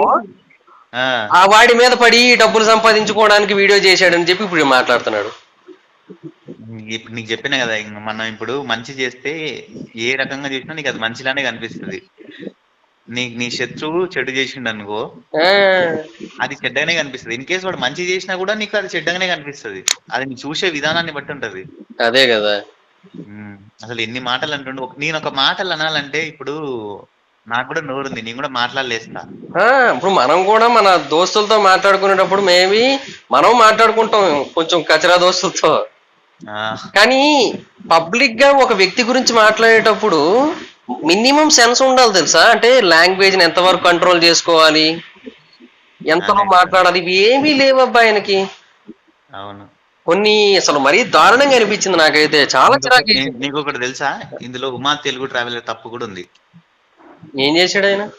ఆ వాడి మీద పడి డబ్బులు సంపాదించుకోవడానికి వీడియో చేశాడని చెప్పి ఇప్పుడు మాట్లాడుతున్నాడు ఇప్పుడు నీకు చెప్పిన కదా ఇంక మనం ఇప్పుడు మంచి చేస్తే ఏ రకంగా చేసినా నీకు అది మంచిలానే కనిపిస్తుంది నీ నీ శత్రువు చెడు చేసిండు అనుకో ఆ, అది చెడ్డగానే కనిపిస్తుంది ఇన్ కేసు వాడు మంచి చేసినా కూడా నీకు అది చెడ్డగానే కనిపిస్తుంది అది నీ చూసే విధానాన్ని బట్టి ఉంటది అదే కదా ఉమ్, అసలు ఎన్ని మాటలు అంటుండు ఒక- నేను ఒక మాటలు అనాలంటే ఇప్పుడు నాకు కూడా నోరుంది నేను కూడా మాట్లాడలేస్తా ఆ, ఇప్పుడు మనం కూడా మన దోస్తులతో మాట్లాడుకునేటప్పుడు మేబీ మనం మాట్లాడుకుంటాం కొంచెం కచరా దోస్తులతో ఆ, కానీ పబ్లిక్ గా ఒక వ్యక్తి గురించి మాట్లాడేటప్పుడు మినిమం సెన్స్ ఉండాలి తెలుసా అంటే లాంగ్వేజ్ ని ఎంతవరకు కంట్రోల్ చేసుకోవాలి ఎంతలో అదే. మాట్లాడాలి ఇవి ఏమీ లేవబ్బా ఆయనకి అవును కొన్ని అసలు మరీ దారుణంగా అనిపించింది నాకైతే చాలా చిరాకు నీ- నీకు ఒకటి తెలుసా ఇందులో ఉమా తెలుగు ట్రావెలర్ తప్పు కూడా ఉంది ఏం చేశాడు ఆయన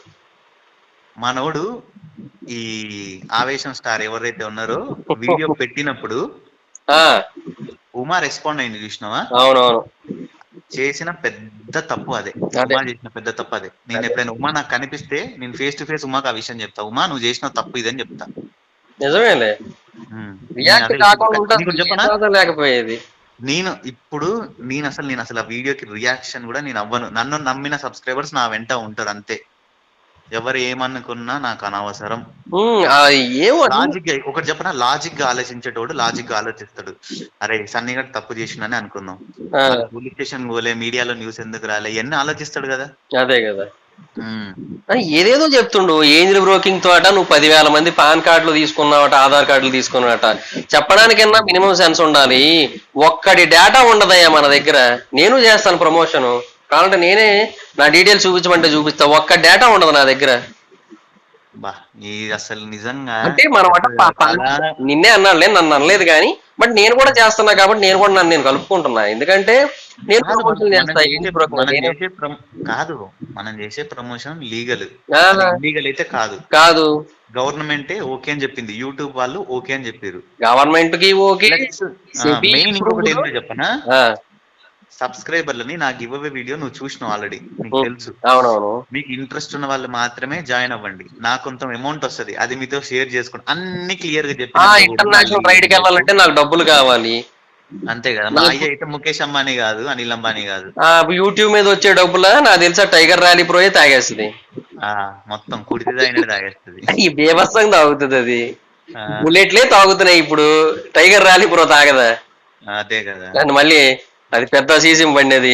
మనోడు ఈ ఆవేశం స్టార్ ఎవరైతే ఉన్నారో వీడియో పెట్టినప్పుడు ఆ ఉమా రెస్పాండ్ అయింది చూసినావా అవునవును చేసిన పెద్ద తప్పు అదే అదే. ఉమా చేసిన పెద్ద తప్పు అదే నేను ఎప్పుడైనా ఉమా నాకు కనిపిస్తే నేను ఫేస్ టు ఫేస్ ఉమాకి ఆ విషయం చెప్తా ఉమా నువ్వు చేసిన తప్పు ఇదని చెప్తా నిజమేలే ఉమ్. రియాక్ట్ నేను అదే కాకుండా చెప్తా. ఉంటే నీకు అసలు చెప్పనా ఏ బాధ లేకపోయేది నేను ఇప్పుడు నేను అసలు నేను అసలు ఆ వీడియోకి రియాక్షన్ కూడా నేను అవ్వను నన్ను నమ్మిన సబ్స్క్రైబర్స్ నా వెంట ఉంటారు అంతే ఎవరు ఏమనుకున్నా నాకు అనవసరం ఉమ్, ఆ ఏమో లాజిక్ ఒకటి చెప్పనా లాజిక్ గా ఆలోచించేటోడు లాజిక్ గా ఆలోచిస్తాడు అరే సన్నీ గారు తప్పు చేసిండని అనుకుందాం ఆ, పోలీస్ స్టేషన్ పోలే మీడియాలో న్యూస్ ఎందుకు రాలే ఇవన్నీ ఆలోచిస్తాడు కదా అదే కదా ఉమ్. ఆ, ఏదేదో చెప్తుండు ఏంజిల్ బ్రోకింగ్ తోట నువ్వు పదివేల మంది పాన్ కార్డులు తీసుకున్నావట ఆధార్ కార్డులు తీసుకున్నావట చెప్పడానికన్నా మినిమం సెన్స్ ఉండాలి ఒక్కడి డేటా ఉండదయ్యా మన దగ్గర నేను చేస్తాను ప్రమోషన్ కావాలంటే నేనే నా డీటెయిల్స్ చూపించమంటే చూపిస్తా ఒక్క డేటా ఉండదు నా దగ్గర బా ఈ అసలు నిజంగా అంటే మనం అట పా- పా- చాలా- నిన్నే అన్నాడులే నన్ను అనలేదు కానీ బట్ నేను కూడా చేస్తున్నా కాబట్టి నేను కూడా నన్ను నేను కలుపుకుంటున్నా ఎందుకంటే నేను కాదు, ప్రమోషన్ మనం చేస్తా చేసే- ఏంజిల్ బ్రోకింగ్ మనం నేను- చేసే ప్రమ- కాదు మనం చేసే ప్రమోషన్ లీగల్ ఆ, లీగల్ అయితే కాదు కాదు గవర్నమెంటే ఓకే అని చెప్పింది యూట్యూబ్ వాళ్ళు ఓకే అని చెప్పారు గవర్నమెంట్ కి ఓకే సెబీ మెయిన్ ఇంకొకటి approval. ఏంటో చెప్పనా ఆ, సబ్స్క్రైబర్లని నా గివ్ అవే వీడియో నువ్వు చూసినావు ఆల్రెడీ నీకు ఓ. తెలుసు అవునవును మీకు ఇంట్రెస్ట్ ఉన్న వాళ్ళు మాత్రమే జాయిన్ అవ్వండి నాకు కొంత అమౌంట్ వస్తది అది మీతో షేర్ చేసుకోండి అన్ని క్లియర్ గా చెప్పి ఆ ఇంటర్నేషనల్ రైడ్ కి వెళ్ళాలంటే నాకు డబ్బులు కావాలి అంతే కదా మా అయ్య అయితే ముఖేష్ అంబానీ కాదు అనిల్ అంబానీ కాదు ఆ యూట్యూబ్ మీద వచ్చే డబ్బులా నాకు తెలుసా టైగర్ ర్యాలీ ప్రోయే తాగేస్తుంది ఆ మొత్తం కుడితే అయినది తాగేస్తుంది ఈ బేభత్సంగా తాగుతుంది అది ఆ, బుల్లెట్లే తాగుతున్నాయి ఇప్పుడు టైగర్ ర్యాలీ ప్రో తాగదా అదే కదా దాన్ని మళ్ళీ అది పెద్ద సీజన్ బండి అది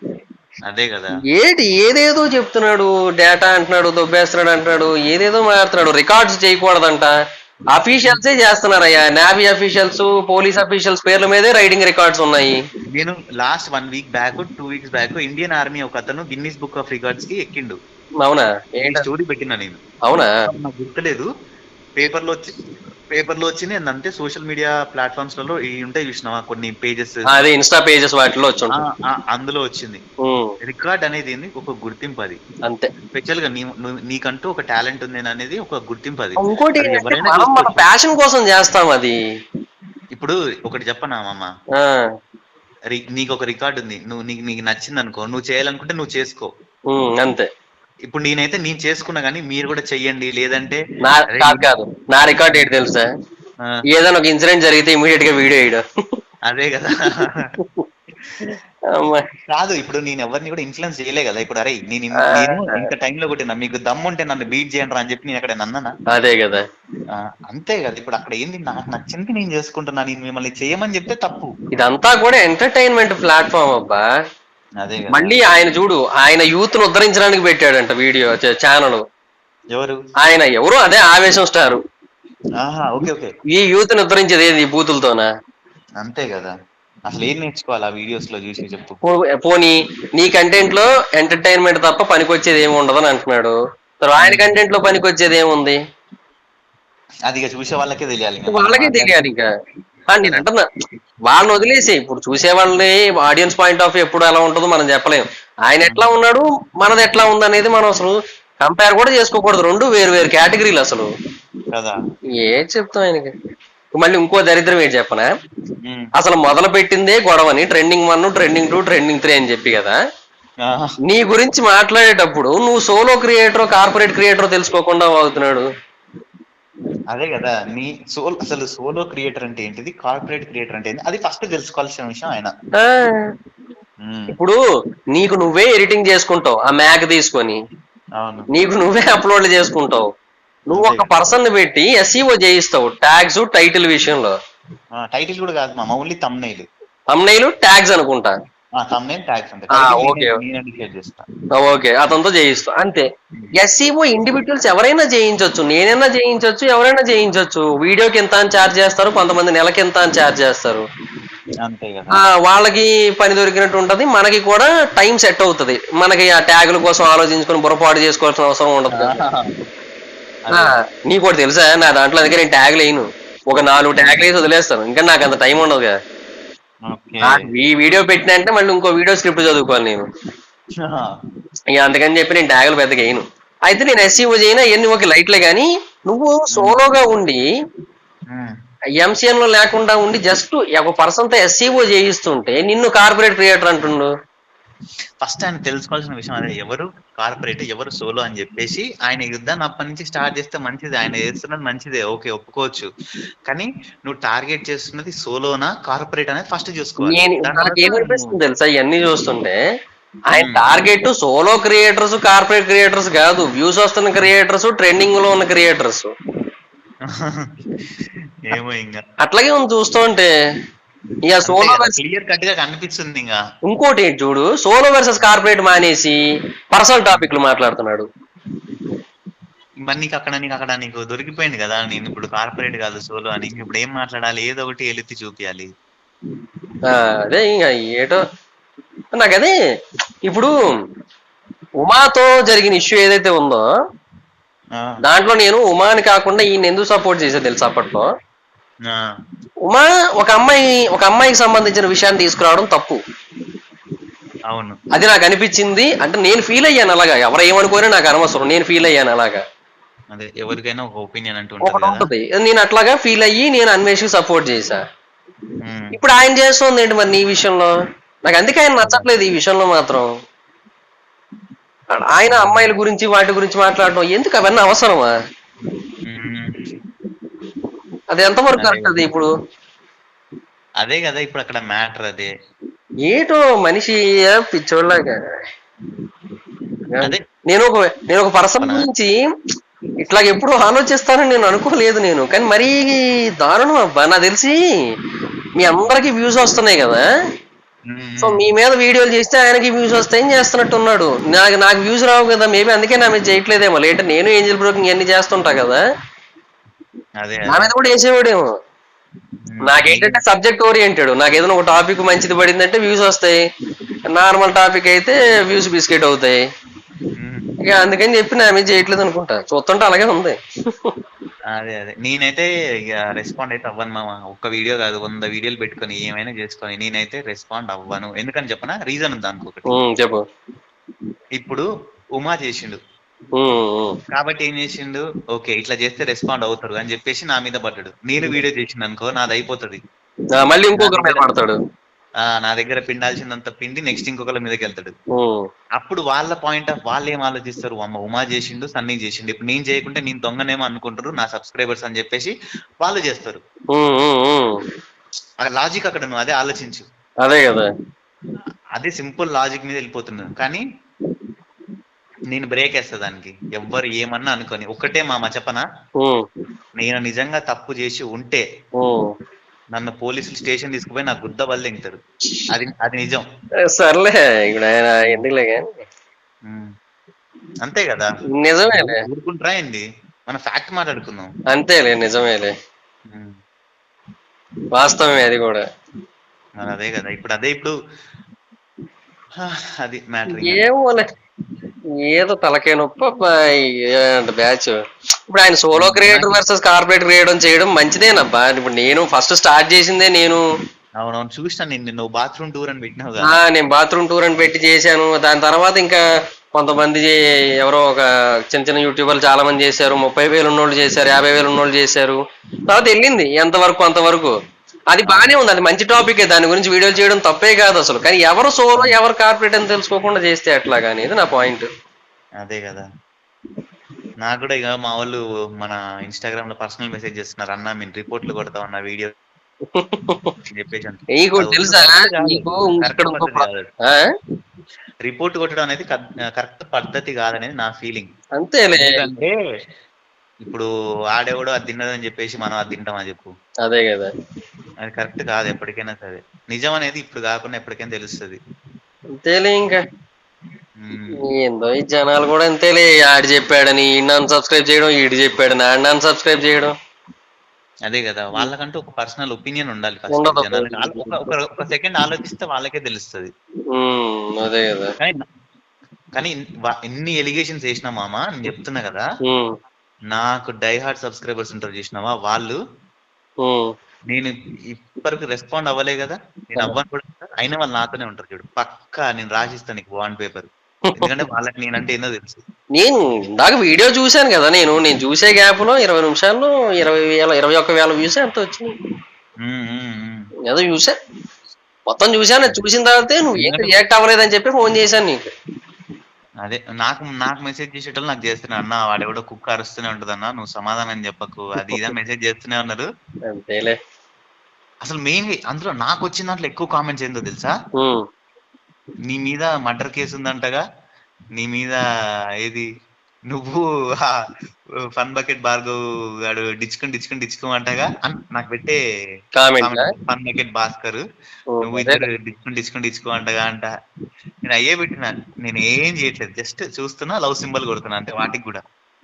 అదే కదా ఏంటి ఏదేదో చెప్తున్నాడు డేటా అంటున్నాడు దొబ్బేస్తున్నాడు అంటున్నాడు ఏదేదో మాట్లాడుతున్నాడు రికార్డ్స్ చేయకూడదంట అఫీషియల్సే చేస్తున్నారయ్యా నావీ అఫీషియల్స్ పోలీస్ అఫీషియల్స్ పేర్ల మీదే రైడింగ్ రికార్డ్స్ ఉన్నాయి నేను last one week back two weeks back Indian army ఒక అతను గిన్నీస్ బుక్ ఆఫ్ రికార్డ్స్ కి ఎక్కిండు అవునా ఈ ఏంట స్టోరీ పెట్టినా నేను అవునా నాకు గుర్తులేదు పేపర్ లో వచ్చి పేపర్ లో వచ్చింది ఏంటంటే సోషల్ మీడియా ప్లాట్ఫామ్స్ లలో ఈ ఉంటాయి చూసినావా కొన్ని పేజెస్ ఆ, అదే ఇన్స్టా పేజెస్ వాటిలో వచ్చి ఉంటాయి. అందులో వచ్చింది ఉమ్, రికార్డ్ అనేది ఏంది ఒక గుర్తింపు అది అంతే స్పెషల్ గా నీ నువ్వు- నీకంటూ ఒక టాలెంట్ ఉంది అనేది ఒక గుర్తింపు అది ఇంకోటి అది ఏంటంటే ఎవరైనా మనం మన చూసుకోవచ్చు. ప్యాషన్ కోసం చేస్తాం అది ఇప్పుడు ఒకటి చెప్పనా మామ ఆ, రి- నీకు ఒక రికార్డ్ ఉంది నువ్వు నీకు నీకు నచ్చింది అనుకో నువ్వు చేయాలనుకుంటే నువ్వు చేసుకో ఉమ్, అంతే ఇప్పుడు నేనైతే నేను చేసుకున్నా కానీ మీరు కూడా చెయ్యండి లేదంటే నా అరే, కాదు కాదు నా రికార్డ్ ఏంటి తెలుసా ఆ, ఏదైనా ఒక ఇన్సిడెంట్ జరిగితే ఇమీడియట్ గా వీడియో వేయడం అదే కదా అమ్మా. కాదు ఇప్పుడు నేను ఎవరిని కూడా ఇన్ఫ్లుయెన్స్ చేయలే కదా ఇప్పుడు అరే నేను ఇన్- ఆ. నేను ఇంత టైంలో కొట్టినా మీకు దమ్ముంటే నన్ను బీట్ చేయండి అని చెప్పి నేను అక్కడ నన్ననా అదే కదా ఆ, అంతే కదా ఇప్పుడు అక్కడ ఏంది నాకు నచ్చింది నేను చేసుకుంటున్నా నేను మిమ్మల్ని చేయమని చెప్తే తప్పు ఇదంతా కూడా ఎంటర్టైన్మెంట్ ప్లాట్ఫామ్ అబ్బా అదే కదా మళ్ళీ ఆయన చూడు ఆయన యూత్ ను ఉద్ధరించడానికి పెట్టాడంట వీడియో ఛానల్ ఎవరు ఆయన ఎవరు అదే ఆవేశం స్టార్ ఆహా ఓకే ఓకే ఈ యూత్ ను ఉద్ధరించేది ఏది ఈ బూతులతోనా అంతే కదా అసలు ఏం నేర్చుకోవాలి ఆ వీడియోస్ లో చూసి చెప్పు పో- పోనీ నీ కంటెంట్ లో ఎంటర్టైన్మెంట్ తప్ప పనికొచ్చేది ఏమి ఉండదని అంటున్నాడు తర్వాత ఆయన కంటెంట్ లో పనికొచ్చేది ఏముంది అది ఇక చూసే వాళ్ళకే తెలియాలి ఇంకా. వాళ్ళకే తెలియాలి ఇంకా ఆ, నేను అంటున్నా వాళ్ళని వదిలేసి ఇప్పుడు చూసే వాళ్ళని ఆడియన్స్ పాయింట్ ఆఫ్ ఎప్పుడు ఎలా ఉంటుందో మనం చెప్పలేం ఆయన ఎట్లా ఉన్నాడు మనది ఎట్లా ఉంది అనేది మనం అసలు కంపేర్ కూడా చేసుకోకూడదు రెండు వేరు వేరు కేటగిరీలు అసలు కదా ఏ చెప్తాం ఆయనకి మళ్ళీ ఇంకో దరిద్రం ఏంటి చెప్పనా ఉమ్. అసలు మొదలు పెట్టిందే గొడవని trending one trending two trending three అని చెప్పి కదా ఆ, నీ గురించి మాట్లాడేటప్పుడు నువ్వు సోలో క్రియేటర్ కార్పొరేట్ క్రియేటర్ తెలుసుకోకుండా అవుతున్నాడు అదే కదా నీ సోల్ అసలు సోలో క్రియేటర్ అంటే ఏంటిది కార్పొరేట్ క్రియేటర్ అంటే ఏంటి అది ఫస్ట్ తెలుసుకోవాల్సిన విషయం ఆయన ఆ, ఉమ్, ఇప్పుడు నీకు నువ్వే ఎడిటింగ్ చేసుకుంటావు ఆ మ్యాక్ తీసుకొని అవును నీకు నువ్వే అప్లోడ్ చేసుకుంటావు నువ్వు ఒక పర్సన్ ని పెట్టి ఎస్ఈఓ చేయిస్తావు ట్యాగ్స్ టైటిల్ విషయంలో టైటిల్ కూడా కాదు మా ఓన్లీ తమ్నైల్ తమ్నైలు ట్యాగ్స్ అనుకుంటా తమ్నైల్ ట్యాగ్స్ అంటే ఆ, Title ఓకే. నేనే- నేనే డిసైడ్ చేస్తా ఓకే అతనితో చేయిస్తావు అంతే ఎస్ఈఓ ఇండివిజువల్స్ ఎవరైనా చేయించవచ్చు నేనైనా చేయించవచ్చు ఎవరైనా చేయించవచ్చు వీడియోకి ఎంత అని ఛార్జ్ చేస్తారు కొంతమంది నెలకి ఎంత అని ఛార్జ్ చేస్తారు అంతే కదా ఆ, వాళ్ళకి పని దొరికినట్టు ఉంటది మనకి కూడా టైం సెట్ అవుతది మనకి ఆ ట్యాగుల కోసం ఆలోచించుకొని బుర్రపాటు చేసుకోవాల్సిన అవసరం ఉండదు కదా. ఆ, నీకు కూడా తెలుసా నా దాంట్లో అందుకే నేను ట్యాగ్ లేను ఒక నాలుగు ట్యాగ్లు వేసి వదిలేస్తాను ఇంకా నాకు అంత టైం ఉండదు కదా ఓకే నాకు ఈ వీడియో పెట్టిన అంటే మళ్ళీ ఇంకో వీడియో స్క్రిప్ట్ చదువుకోవాలి నేను ఇక అందుకని చెప్పి నేను ట్యాగులు పెద్దగా వేయను అయితే నేను ఎస్సీఓ చేయను అవన్నీ ఒక లైట్లే కానీ నువ్వు సోలోగా ఉండి ఉమ్, ఎంసీఎన్ లో లేకుండా ఉండి జస్ట్ ఒక పర్సన్ తో ఎస్సీఓ చేయిస్తుంటే నిన్ను కార్పొరేట్ క్రియేటర్ అంటుండు ఫస్ట్ ఆయన తెలుసుకోవాల్సిన విషయం అదే ఎవరు కార్పొరేట్ ఎవరు సోలో అని చెప్పేసి ఆయన యుద్ధాన్ని అప్పటి నుంచి స్టార్ట్ చేస్తే మంచిది ఆయన చేస్తున్నది మంచిదే ఓకే ఒప్పుకోవచ్చు కానీ నువ్వు టార్గెట్ చేస్తున్నది సోలోనా కార్పొరేట్ అనేది ఫస్ట్ చూసుకోవాలి నేను దాని నాకు తర్వాత ఏమనిపిస్తుంది తెలుసా ఇవన్నీ చూస్తుంటే ఆయన Hmm. Target solo creators corporate creators కాదు వ్యూస్ వస్తున్న క్రియేటర్స్ ట్రెండింగ్ లో ఉన్న క్రియేటర్స్ ఏమో ఇంకా అట్లాగే ఉంది చూస్తుంటే ఇక సోలో క్లియర్ కట్ గా కనిపిస్తుంది ఇంకా ఇంకోటి ఏంటి చూడు సోలో వర్సెస్ కార్పొరేట్ మానేసి పర్సనల్ టాపిక్లు మాట్లాడుతున్నాడు మరి నీకు అక్కడ నీకు అక్కడ నీకు దొరికిపోయింది కదా నేను ఇప్పుడు కార్పొరేట్ కాదు సోలో అని ఇప్పుడు ఏం మాట్లాడాలి ఏదో ఒకటి ఎలుత్తి చూపించాలి ఆ, అదే ఇంకా ఏటో నాకు అదే ఇప్పుడు ఉమాతో జరిగిన ఇష్యూ ఏదైతే ఉందో ఆ, దాంట్లో నేను ఉమాని కాకుండా ఈయన ఎందుకు సపోర్ట్ చేసే తెలుసు అప్పట్లో ఆ, ఉమా ఒక అమ్మాయి ఒక అమ్మాయికి సంబంధించిన విషయాన్ని తీసుకురావడం తప్పు అవును అది నాకు అనిపించింది అంటే నేను ఫీల్ అయ్యాను అలాగా ఎవరు ఏమనుకోని నాకు అనవసరం నేను ఫీల్ అయ్యాను అలాగా అదే ఎవరికైనా ఒక ఒపీనియన్ అంటూ ఉంటది ఒకటి కదా ఉంటుంది నేను అట్లాగా ఫీల్ అయ్యి నేను అన్వేషికి సపోర్ట్ చేశా ఉమ్, ఇప్పుడు ఆయన చేస్తుంది ఏంటి మరి నీ విషయంలో నాకు అందుకే ఆయన నచ్చట్లేదు ఈ విషయంలో మాత్రం ఆయన అమ్మాయిల గురించి వాటి గురించి మాట్లాడడం ఎందుకు అవన్నీ అవసరమా ఉమ్. అది ఎంతవరకు కరెక్ట్ అది ఇప్పుడు అదే కదా ఇప్పుడు అక్కడ మ్యాటర్ అదే ఏటో మనిషి ఏ పిచ్చోళ్ళగా అదే నేను ఒక నేను ఒక పర్సన్ గురించి ఇట్లా ఎప్పుడు ఆలోచిస్తానని నేను అనుకోలేదు నేను కానీ మరీ దారుణం అబ్బా నాకు తెలిసి మీ అందరికి వ్యూస్ వస్తున్నాయి కదా ఉమ్, సో మీ మీద వీడియోలు చేస్తే ఆయనకి వ్యూస్ వస్తాయని చేస్తున్నట్టున్నాడు నాకు నాకు వ్యూస్ రావు కదా మేబీ అందుకే నా మీద చేయట్లేదేమో లేదంటే నేను ఏంజల్ బ్రోకింగ్ అన్ని చేస్తుంటా కదా అదే నా మీద కూడా వేసేవాడేమో నాకేంటంటే సబ్జెక్ట్ ఓరియంటెడ్ నాకు ఏదైనా ఒక టాపిక్ మంచిది పడిందంటే వ్యూస్ వస్తాయి నార్మల్ టాపిక్ అయితే వ్యూస్ బిస్కెట్ అవుతాయి ఉమ్, ఇక అందుకని చెప్పి నా మీద చేయట్లేదు అనుకుంటా చూస్తుంటే అలాగే ఉంది అదే అదే నేనైతే ఇక రెస్పాండ్ అయితే అవ్వను మామ ఒక్క వీడియో కాదు వంద వీడియోలు పెట్టుకొని ఏమైనా చేసుకొని నేనైతే రెస్పాండ్ అవ్వను ఎందుకని చెప్పనా రీజన్ ఉంది దానికి ఒకటి ఉమ్, చెప్పు ఇప్పుడు ఉమా చేసిండు ఉమ్, ఉమ్. కాబట్టి ఏం చేసిండు ఓకే ఇట్లా చేస్తే రెస్పాండ్ అవుతారు అని చెప్పేసి నా మీద పడ్డాడు నేను వీడియో చేసిండు అనుకో నాది అయిపోతుంది ఆ, మళ్ళీ ఇంకొకరి మీద పడతాడు ఆ, నా దగ్గర పిండాల్సిందంత పిండి నెక్స్ట్ ఇంకొకళ్ళ మీదకి వెళ్తాడు ఉమ్, అప్పుడు వాళ్ళ పాయింట్ ఆఫ్ వాళ్ళు ఏం ఆలోచిస్తారు అమ్మ ఉమా చేసిండు సన్నీ చేసిండు ఇప్పుడు నేను చేయకుంటే నేను దొంగనేమో అనుకుంటారు నా సబ్స్క్రైబర్స్ అని చెప్పేసి వాళ్ళు చేస్తారు ఉమ్, ఉమ్, ఉమ్. లాజిక్ అక్కడ నువ్వు అదే ఆలోచించు అదే కదా అదే సింపుల్ లాజిక్ మీద వెళ్ళిపోతున్నాను కానీ నేను బ్రేక్ వేస్తా దానికి ఎవ్వరు ఏమన్నా అనుకొని ఒక్కటే మా మచపన ఉమ్, నేను నిజంగా తప్పు చేసి ఉంటే ఉమ్. నన్ను పోలీసులు స్టేషన్ తీసుకుపోయి నా గుద్ద వల్ల ఎంగుతారు అది అది నిజం సర్లే ఇప్పుడు ఆయన ఎందుకులే కానీ ఉమ్. అంతే కదా నిజమేలే ఊరుకుంటారా ఏంది మన ఫ్యాక్ట్ మాట్లాడుకుందాం అంతేలే నిజమేలే ఉమ్. వాస్తవమే అది కూడా మరి అదే కదా ఇప్పుడు అదే ఇప్పుడు హా, అది మ్యాటర్ ఏమోలే ఏదో తలకే నొప్పి బ్యాచ్ ఇప్పుడు ఆయన solo creator versus corporate creator చేయడం మంచిదేనబ్బా ఇప్పుడు నేను ఫస్ట్ స్టార్ట్ చేసిందే నేను అవునవును చూసిన నేను నువ్వు బాత్రూమ్ టూర్ అని పెట్టినావు ఆ, కదా నేను బాత్రూమ్ టూర్ అని పెట్టి చేశాను దాని తర్వాత ఇంకా కొంతమంది చే- ఎవరో ఒక చిన్న చిన్న యూట్యూబర్లు చాలా మంది చేశారు ముప్పై వేలు ఉన్నోళ్ళు చేశారు యాభై వేలు ఉన్నోళ్ళు చేశారు తర్వాత వెళ్ళింది ఎంతవరకు అంతవరకు అది బానే ఉంది అది మంచి టాపిక్ దాని గురించి వీడియోలు చేయడం తప్పే కాదు అసలు కానీ ఎవరు సోలో ఎవరు కార్పొరేట్ అని తెలుసుకోకుండా చేస్తే ఎట్లా కానీ ఇది నా పాయింట్ అదే కదా నాకు కూడా ఇక మా వాళ్ళు మన ఇన్స్టాగ్రామ్ లో పర్సనల్ మెసేజ్ చేస్తున్నారు అన్న మేము రిపోర్ట్లు కొడతాం అన్న వీడియో చెప్పేసి అంటున్నారు. నీకు అది తెలుసా కరెక్ట్ కాదు. నీకు కరెక్ట్ ఇక్కడ ఇంకో పద్ధతి కాదు. ఆ? రిపోర్ట్ కొట్టడం అనేది కరెక్ట్ పద్ధతి కాదనేది నా ఫీలింగ్ అంతేలే ఎందుకంటే ఇప్పుడు ఆడేవాడు అది తిన్నదని చెప్పేసి మనం అది తింటామా చెప్పు అదే కదా అది కరెక్ట్ కాదు ఎప్పటికైనా సరే నిజం అనేది ఇప్పుడు కాకుండా ఎప్పటికైనా తెలుస్తుంది అంతేలే ఇంకా ఏందో ఈ జనాలు కూడా అంతేలే ఆడు చెప్పాడని ఈయన అన్సబ్స్క్రైబ్ చేయడం ఈడు చెప్పాడని ఆడిని అన్సబ్స్క్రైబ్ చేయడం అదే కదా వాళ్ళకంటూ ఒక పర్సనల్ ఒపీనియన్ ఉండాలి first ఉండదు. జనాలకి. వాళ్ళ- ఒక- ఒక ఒక సెకండ్ ఆలోచిస్తే వాళ్ళకే తెలుస్తుంది ఉమ్, అదే కదా కానీ కానీ వా- ఎన్ని ఎలిగేషన్స్ వేసినా మామ నేను చెప్తున్నా కదా ఉమ్, నాకు డై హార్ట్ సబ్స్క్రైబర్స్ ఉంటారు చూసినావా వాళ్ళు ఉమ్. నేను ఇప్పటికి రెస్పాండ్ అవ్వలే కదా నేను అవ్వను కూడా కదా. అయినా వాళ్ళు నాతోనే ఉంటారు చూడు పక్కా నేను రాసిస్తాను నీకు బాండ్ పేపర్ ఎందుకంటే వాళ్ళకి నేనంటే ఏందో తెలుసు నేను ఇందాక వీడియో చూశాను కదా నేను నేను చూసే గ్యాప్ లో ఇరవై నిమిషాల్లో ఇరవై వేల ఇరవై ఒక్క వేల వ్యూస్ ఎంత వచ్చింది ఉమ్, ఉమ్, ఉమ్. ఏదో చూసా మొత్తం చూశాను చూసిన తర్వాతే నువ్వు ఏం రియాక్ట్ అవ్వలేదని చెప్పి ఫోన్ చేశాను నీకు అదే నాకు నాకు మెసేజ్ చేసేటోళ్ళు నాకు చేస్తున్నా అన్న వాడెవడో కుక్క అరుస్తూనే ఉంటది అన్న నువ్వు సమాధానం చెప్పకు అది ఇదా మెసేజ్ చేస్తూనే ఉన్నారు అంతేలే అసలు మెయిన్ అందులో నాకు వచ్చిన దాంట్లో ఎక్కువ కామెంట్స్ ఏందో తెలుసా ఉమ్, నీ మీద మర్డర్ కేసు ఉందంటగా నీ మీద ఏది నువ్వు ఫన్ బకెట్ భార్గవ్ గాడు డిచ్చుకుని డిచ్చుకుని డిచ్చుకోమంటగా అన్- నాకు పెట్టే కామెంట్ ఫన్ బకెట్ భాస్కర్ నువ్వు అదే ఇద్దరు డిచ్చుకుని డిచ్చుకుని డిచ్చుకోమంటగా అంట నేను అయ్యే పెట్టినా నేను ఏం చేయట్లేదు జస్ట్ చూస్తున్నా లవ్ సింబల్ కొడుతున్నా అంటే వాటికి కూడా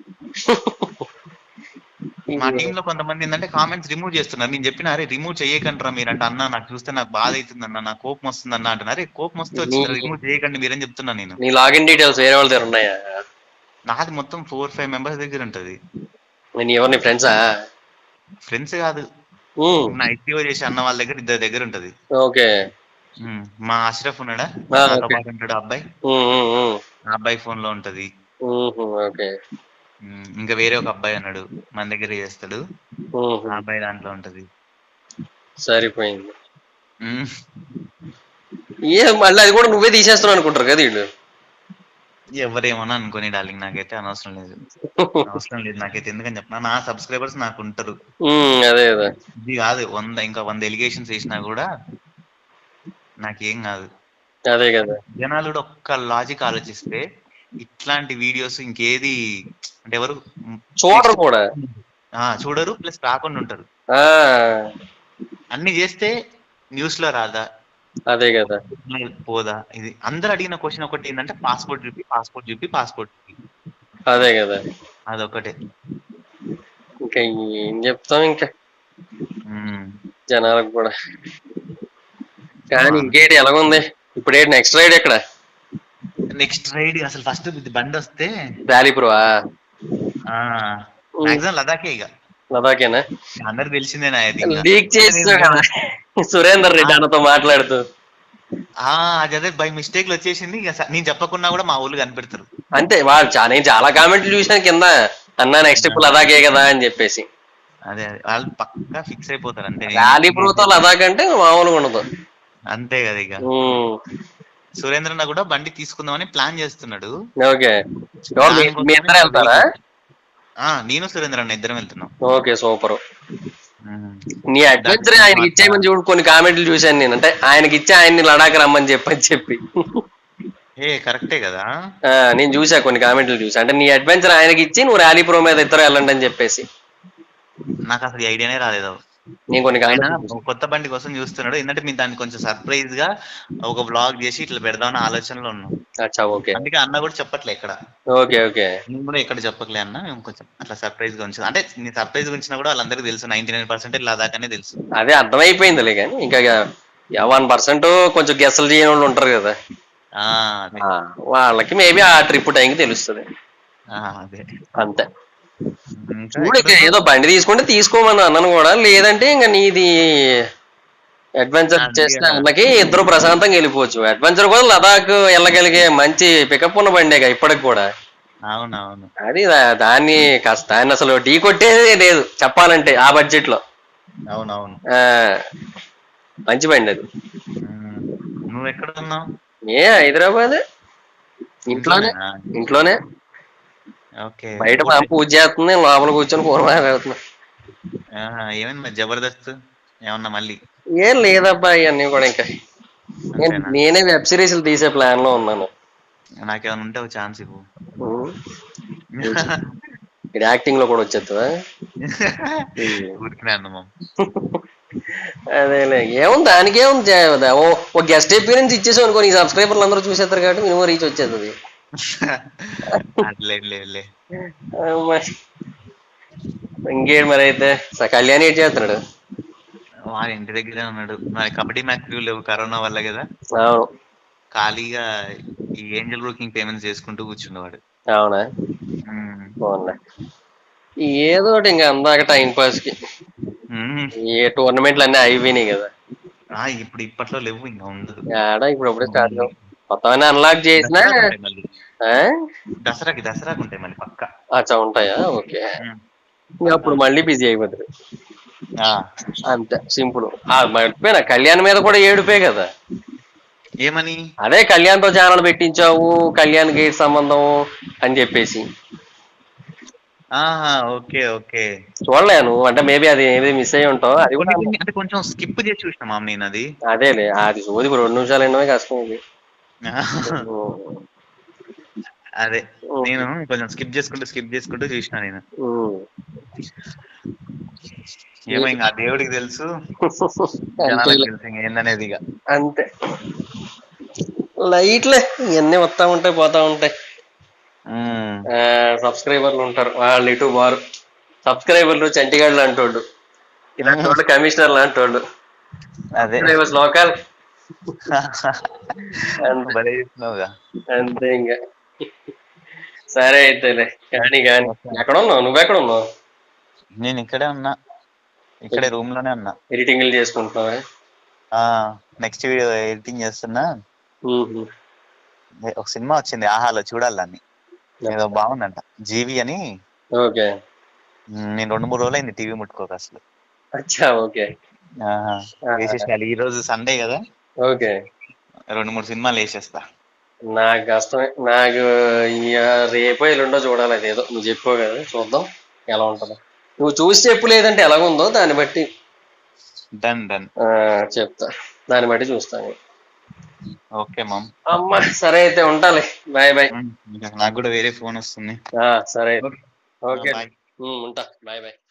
మా టీమ్ లో కొంతమంది ఏంటంటే కామెంట్స్ రిమూవ్ చేస్తున్నారు నేను చెప్పిన అరే రిమూవ్ చేయకండి మీరు అంటే అన్న నాకు చూస్తే నాకు బాధ అవుతుంది అన్న నాకు కోపం వస్తుంది అన్న అంటున్నారు అరే కోపం వస్తే వచ్చింది నీ- రిమూవ్ చేయకండి మీరేం చెప్తున్నా నేను నీ లాగిన్ డీటెయిల్స్ వేరే వాళ్ళ దగ్గర ఉన్నాయా నాది మొత్తం ఫోర్ ఫైవ్ మెంబర్స్ దగ్గర ఉంటది నేను ఎవరు నీ ఫ్రెండ్సా ఫ్రెండ్స్ కాదు నా ఐపీఓ చేసి అన్న వాళ్ళ దగ్గర ఇద్దరు దగ్గర ఉంటది ఓకే ఉమ్, మా అష్రఫ్ ఉన్నాడా ఆ, నాతో ఓకే. పాటు ఉంటాడు ఆ అబ్బాయి ఉమ్, ఉమ్, ఉమ్. ఆ అబ్బాయి ఫోన్ లో ఉంటది ఉహు, ఓకే ఉమ్, ఇంకా వేరే ఒక అబ్బాయి ఉన్నాడు మన దగ్గర చేస్తాడు ఉహు, ఆ అబ్బాయి దాంట్లో ఉంటది సరిపోయింది ఉమ్, ఏ మళ్ళీ అది కూడా నువ్వే తీసేస్తున్నావు అనుకుంటారు కదా వీళ్ళు ఎవరేమన్నా అనుకోని డార్లింగ్ నాకైతే అనవసరం లేదు అవసరం లేదు నాకైతే ఎందుకని చెప్పిన నా సబ్స్క్రైబర్స్ నాకు ఉంటారు ఉమ్, అదే కదా ఇది కాదు వంద ఇంకా వంద ఎలిగేషన్స్ వేసినా కూడా నాకేం కాదు అదే కదా జనాలు కూడా ఒక్క లాజిక్ ఆలోచిస్తే ఇట్లాంటి వీడియోస్ ఇంకేది అంటే ఎవరు చూడరు కూడా ఆ, చూడరు ప్లస్ రాకుండా ఉంటారు ఆ అన్ని చేస్తే న్యూస్ లో రాదా అదే కదా పోదా ఇది అందరు అడిగిన క్వశ్చన్ ఒకటి ఏంటంటే పాస్పోర్ట్ చూపి పాస్పోర్ట్ చూపి పాస్పోర్ట్ చూపి అదే కదా అదొకటే ఇంకా ఏం చెప్తాం ఇంకా ఉమ్. జనాలకు కూడా కానీ ఇంకేటి ఎలాగుంది ఇప్పుడు ఏంటి నెక్స్ట్ రైడ్ ఎక్కడ నెక్స్ట్ రైడ్ అసలు ఫస్ట్ బండి వస్తే బ్యాలీపురవా ఆ మాక్సిమం లదాఖే ఇక లదాఖేనా అందరు తెలిసిందేనా అది ఇంకా. లీక్ చేస్తావు కదా సురేందర్ రెడ్డి అన్నతో మాట్లాడుతూ ఆ అది అదే బై మిస్టేక్ లో వచ్చేసింది ఇక స- నేను చెప్పకుండా కూడా మా ఊళ్ళు కనిపెడతారు అంతే వాళ్ళు చా- నేను చాలా కామెంట్లు చూసాను కింద అన్నా నెక్స్ట్ ఇప్పుడు లదాఖే కదా అని చెప్పేసి అదే అదే. వాళ్ళు పక్కా ఫిక్స్ అయిపోతారు అంతే బ్యాలీపురతో లదాఖ్ అంటే మామూలుగా ఉండదు అంతే కదా ఇక ఉమ్, సురేంద్రన్న కూడా బండి తీసుకుందామని ప్లాన్ చేస్తున్నాడు ఓకే ఎవరు మీ- మీ ఇద్దరు వెళ్తారా ఆ నేను సురేంద్రన్న ఇద్దరం వెళ్తున్నాం ఓకే సూపర్ ఉమ్. నీ అడ్వెంచర్ ఆయనకి ఇచ్చేయమని చూడు కొన్ని కామెంట్లు చూశాను నేను అంటే ఆయనకి ఇచ్చే ఆయన్ని లడాక్ రమ్మని చెప్పని చెప్పి ఏ కరెక్టే కదా ఆ, నేను చూసా కొన్ని కామెంట్లు చూసా అంటే నీ అడ్వెంచర్ ఆయనకి ఇచ్చి నువ్వు ర్యాలీ ప్రో మీద ఇద్దరు వెళ్ళండి అని చెప్పేసి నాకు అసలు ఈ ఐడియానే రాలేదు నేను కొన్ని ఆయన కామెంట్లు కొత్త బండి కోసం చూస్తున్నాడు ఎందుకంటే మీరు దాన్ని కొంచెం సర్ప్రైజ్ గా ఒక బ్లాగ్ చేసి ఇట్లా పెడదామని ఆలోచనలో ఉన్నాం అచ్చా ఓకే అందుకే అన్న కూడా చెప్పట్లే ఇక్కడ ఓకే ఓకే నేను కూడా ఎక్కడ చెప్పట్లే అన్న మేము కొంచెం అట్లా సర్ప్రైజ్ గా ఉంచు అంటే నీ సర్ప్రైజ్ గురించినా కూడా వాళ్ళందరికీ తెలుసు నైన్టీ నైన్ పర్సెంట్ లదాఖనే తెలుసు అదే అర్థమైపోయిందిలే కానీ ఇంకా వన్ పర్సెంట్ కొంచెం గెస్సలు చేయని వాళ్ళు ఉంటారు కదా ఆ అదే ఆ, వాళ్ళకి మేబీ ఆ ట్రిప్ టైంకి తెలుస్తుంది ఆ, అదే అంతే ఇంకా చూడు ఇక ఏదో బండి తీసుకుంటే తీసుకోమని అన్నాను కూడా లేదంటే ఇంకా నీది అడ్వెంచర్ అది చేస్తే కదా. అన్నకి ఇద్దరు ప్రశాంతంగా వెళ్ళిపోవచ్చు అడ్వెంచర్ కూడా లదాఖ్ వెళ్ళగలిగే మంచి పికప్ ఉన్న బండేగా ఇప్పటికి కూడా అవునవును అది దా- దాన్ని కాస్త దాన్ని అసలు ఢీ కొట్టేదే లేదు చెప్పాలంటే ఆ బడ్జెట్ లో అవునవును ఆ, మంచి బండి అది ఉమ్. నువ్వు ఎక్కడ ఉన్నావు ఏ హైదరాబాద్ ఇంట్లోనే ఇంట్లోనేనా? ఇంట్లోనే ఓకే బయట మా అమ్మ పూజ చేస్తుంది లోపల కూర్చొని కూర మాట్లాడుతున్నా ఆహా, ఏమైంది మరి జబర్దస్త్ ఏమన్నా మళ్ళీ ఏం లేదబ్బా ఇవన్నీ కూడా ఇంకా నేను- అంతేనా? నేనే వెబ్ సిరీస్లు తీసే ప్లాన్ లో ఉన్నాను నాకేమైనా ఉంటే ఒక ఛాన్స్ ఇవ్వు ఉం. ఇక్కడ యాక్టింగ్ లో కూడా వచ్చేస్తుందా ఊరికినే అన్నమా అదేలే ఏముంది దానికి ఏముంది జా- ఓ ఒక గెస్ట్ అపీరెన్స్ ఇచ్చేసాం అనుకో నీ సబ్స్క్రైబర్లు అందరూ చూసేస్తారు కాబట్టి మినిమం రీచ్ వచ్చేస్తుంది లేదు లేదులే అమ్మా. ఇంకేంటి మరి అయితే స- కళ్యాణ్ ఏం చేస్తున్నాడు వాడి ఇంటి దగ్గరే ఉన్నాడు మరి కబడ్డీ మ్యాచ్ లేవు కరోనా వల్ల కదా అవును ఖాళీగా ఈ ఏంజల్ బ్రోకింగ్ పేమెంట్స్ చేసుకుంటూ కూర్చున్నవాడు అవునా ఉమ్. బాగుంది ఏదో ఒకటి ఇంకా అందాక టైం పాస్ కి ఉమ్. ఏ టోర్నమెంట్లు అన్నీ అయిపోయినాయి కదా ఆ, ఇప్పుడు ఇప్పట్లో లేవు ఇంకా ఉండదు ఆడ ఇప్పుడు అప్పుడే స్టార్ట్ మొత్తం అన్లాక్ చేసినా దసరాకు ఉంటాయి మళ్ళీ ఆ? దసరాకి దసరాకు ఉంటాయి మళ్ళీ పక్క అచ్చా ఉంటాయా ఓకే ఇంకా అప్పుడు మళ్ళీ బిజీ అయిపోతుంది అంతే సింపుల్ మర్చిపోయినా కళ్యాణ్ మీద కూడా ఏడుపే కదా ఏమని అదే కళ్యాణ్ తో ఛానల్ పెట్టించావు కళ్యాణ్ గేట్ సంబంధం అని చెప్పేసి ఆహా ఓకే ఓకే చూడలే నువ్వు అంటే మేబీ అది ఏది మిస్ అయ్యి ఉంటావు అది కూడా కొన్ని కొన్ని అంటే కొంచెం స్కిప్ చేసి చూసిన మామ నేను అది అదేలే అది సోది ఇప్పుడు రెండు నిమిషాలు ఎన్నో కష్టం ఇది అదే నేను కొంచెం స్కిప్ చేసుకుంటూ స్కిప్ చేసుకుంటూ చూసిన నేను ఉమ్. ఏమో ఇంకా ఆ దేవుడికి తెలుసు అంతేలే. జనాలకు తెలుసు ఇంకా ఏందనేది ఇక అంతే లైట్లే ఇవన్నీ వస్తా ఉంటాయి పోతా ఉంటాయి ఉమ్. సబ్స్క్రైబర్లు ఉంటారు వాళ్ళు ఇటు వారు సబ్స్క్రైబర్లు చంటిగాడు లాంటోళ్ళు ఇలాంటి వాళ్ళు కమిషనర్ లాంటోళ్ళు అదే సబ్స్క్రైబర్స్ లోకల్ అంతే. భలే చేస్తున్నావుగా అంతే ఇంకా సరే అయితేలే కానీ కానీ ఎక్కడ ఉన్నావు నువ్వెక్కడ ఉన్నావు నేను ఇక్కడే ఉన్నా ఇక్కడే రూమ్ లోనే ఉన్నా ఎడిటింగ్లు చేసుకుంటున్నావా ఆ నెక్స్ట్ వీడియో ఎడిటింగ్ చేస్తున్నా మ్మ్. ఏ, ఒక సినిమా వచ్చింది ఆహాలో చూడాలని ఏదో బాగుందంట జీవి అని ఓకే ఉమ్, నేను రెండు మూడు రోజులు అయింది టీవీ ముట్టుకోక అసలు అచ్చా ఓకే ఆహా, వేసేసేయాలి ఈ రోజు సండే కదా ఓకే రెండు మూడు సినిమాలు వేసేస్తా నాకు కష్టమే నాకు ఇక రేపో ఎల్లుండో చూడాలి అదేదో నువ్వు చెప్పావు కదా చూద్దాం ఎలా ఉంటుందో నువ్వు చూసి చెప్పు లేదంటే ఎలాగుందో దాన్ని బట్టి డన్ డన్ ఆ, చెప్తా దాన్ని బట్టి చూస్తాను ఓకే మామ్ అమ్మా సరే అయితే ఉంటాలే బాయ్ బాయ్ నాకు కూడా వేరే ఫోన్ వస్తుంది సరే అయితే. ఓకే బాయ్ ఉమ్, ఉంటా బాయ్ బాయ్